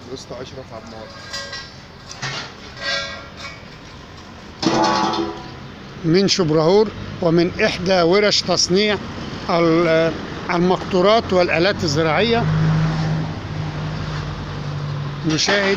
وسط اشرف عمار من شبرهور ومن إحدى ورش تصنيع ال- المقطورات والآلات الزراعية نشاهد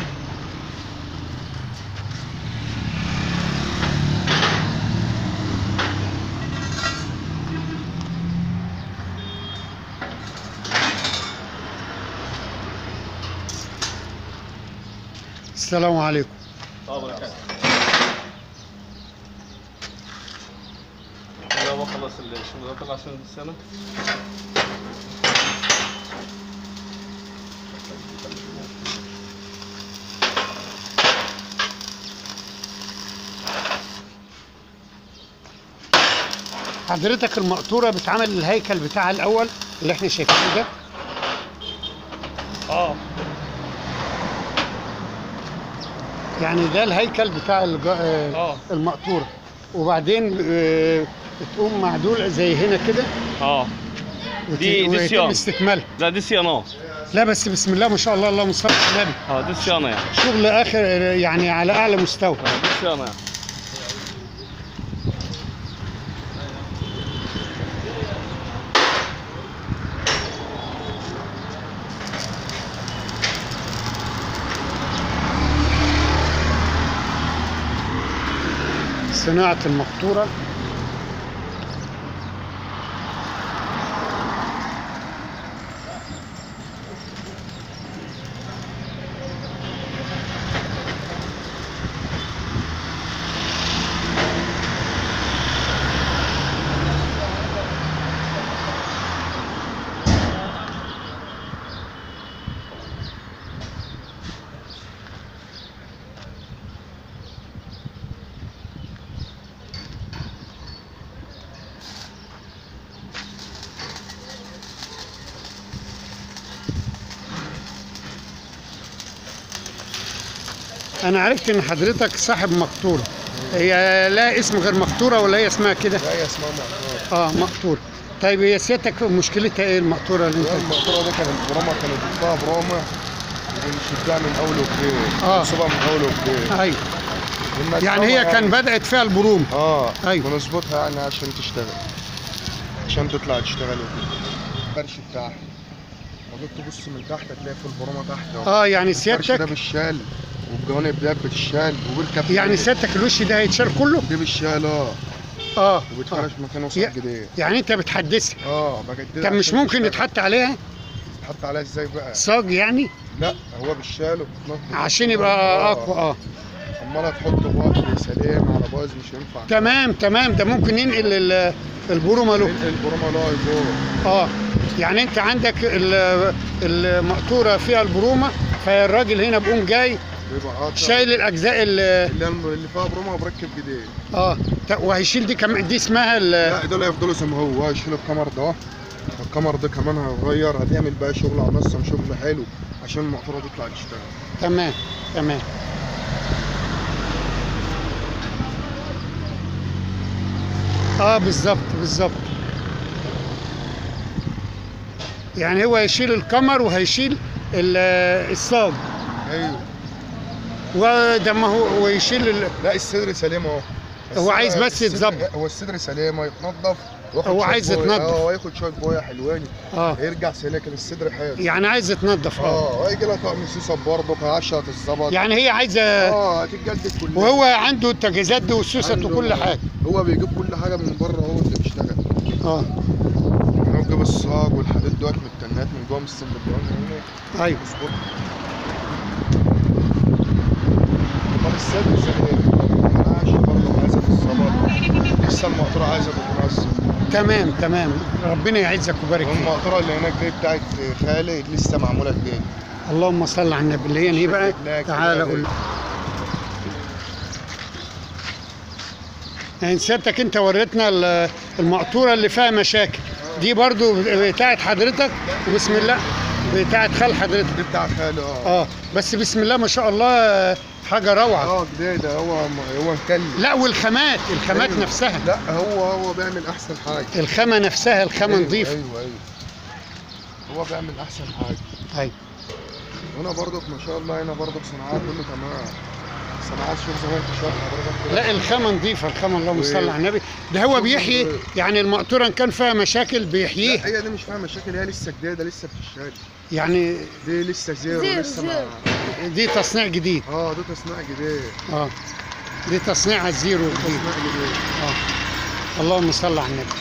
السلام عليكم اه بركاته انا بخلص الشغل ده طلع عشان السنه حضرتك المقطورة بتعمل الهيكل بتاعها الأول اللي احنا شايفينه ده اه يعني ده الهيكل بتاع الج- آه، اه المقطورة وبعدين آه، بتقوم معدول زي هنا كده اه وت- دي- دي ويتم صيانة. استكمالها لا دي صيانه لا بس بسم الله ما شاء الله اللهم صل على النبي اه دي صيانه يعني شغل اخر يعني على اعلى مستوى اه دي صيانه يعني صناعة المقطورة انا عرفت ان حضرتك صاحب مقطورة هي لا اسم غير مقطورة ولا هي اسمها كده لا هي اسمها مقطوره اه مقطورة طيب هي سيادتك مشكلتها ايه المقطورة اللي هي انت المقطوره دي كانت برومه كانت بتطلع برومه ونشدها من اول وجديد آه. نصيبها من اول وجديد ايوه بننزلها يعني هي كان بدأت فيها البروم اه أيوة. ونظبطها يعني عشان تشتغل عشان تطلع تشتغل وكده الفرش بتاعها لو جيت تبص من تحت هتلاقي في البرومه تحت اهو اه يعني الفرش ده سيادتك بالشال والجوانب ده بتشال وبالكف يعني سيادتك الوش ده هيتشال كله دي بالشال اه اه آه. وبتفرش مكان وسط يا- جديد يعني انت بتحدثها اه بجددها طب مش عشان ممكن تشتغل. يتحط عليها تحط عليها ازاي بقى صاج يعني لا هو بالشال وبتنضف عشان يبقى اقوى اه امال هتحط باظ سليم على باظ مش ينفع تمام تمام ده ممكن ينقل ال- البرومه له البرومه لا يفوق اه يعني انت عندك ال- المقطوره فيها البرومه فالراجل هنا بيقوم جاي بيبقى قاطع شايل الاجزاء اللي اللي اللي فيها برومه وبركب جديد اه ت- وهيشيل دي كمان دي اسمها ال- لا دول هيفضلوا زي ما هو هيشيل الكمر ده الكمر ده كمان هيغير هتعمل بقى شغل على نص شغل حلو عشان المقطوره تطلع تشتغل تمام تمام اه بالظبط بالظبط يعني هو هيشيل الكمر وهيشيل ال- الصاج ايوه وده ما هو ويشيل ال... لا الصدر سليم اهو هو عايز بس الصدر- يتظبط. هو الصدر سليم هيتنضف وياخد هو شوية عايز بوية. يتنضف. اه هياخد شويه بويه حلوين اه هيرجع سليم لكن الصدر حلو يعني عايز يتنضف اه اه هيجي لها طقم سوسه برضه كعشه هتتظبط يعني هي عايزه اه هتتجدد كلها وهو عنده التجهيزات دي والسوست عنده- وكل حاجه هو بيجيب كل حاجه من بره هو اللي بيشتغل اه يعني هو بيجيب الصاج والحديد دوت من التنات من جوه من السلبيون هنا ايوه مظبوط طب الصدر سليم انا عايش برضه عايزه تتظبط لسه المقطوره عايزه تتنظف تمام تمام ربنا يعزك ويبارك فيك والمقطوره اللي هناك دي بتاعت خالد لسه معموله جديد اللهم صل على النبي اللي هي ايه بقى لا، تعالى كده قول ليه؟ يعني سيادتك انت وريتنا ال- المقطوره اللي فيها مشاكل دي برضو بتاعت حضرتك وبسم الله بتاعت خال حضرتك دي بتاع خالد اه اه بس بسم الله ما شاء الله حاجه روعه اه جديده هو هو مكلف لا والخامات الخامات أيوة. نفسها لا هو هو بيعمل احسن حاجه الخامه نفسها الخامه أيوة، نظيفه ايوه ايوه هو بيعمل احسن حاجه ايوه هنا برضك ما شاء الله هنا برضك صناعات كله تمام صناعات شوف زي ما انت شايف حضرتك كده. لا الخامه نظيفه الخامه اللهم و- صل على النبي ده هو شوف بيحيي ال- يعني المقطوره ان كان فيها مشاكل لا بيحييها هي دي مش فيها مشاكل هي لسه جديده لسه بتشتغل يعني دي لسه زيرو زيرو، لسه زيرو. ما دي تصنيع جديد اه ده تصنيع جديد اه دي تصنيع الزيرو جديد تصنيع جديد اه اللهم صل على النبي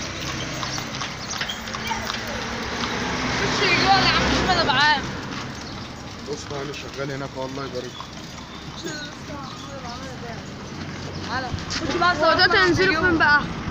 خش جوه يا عم شوف انا بعام بص بقى انا شغال هناك والله يبارك خش بقى هو دلوقتي هننزلوا فين بقى؟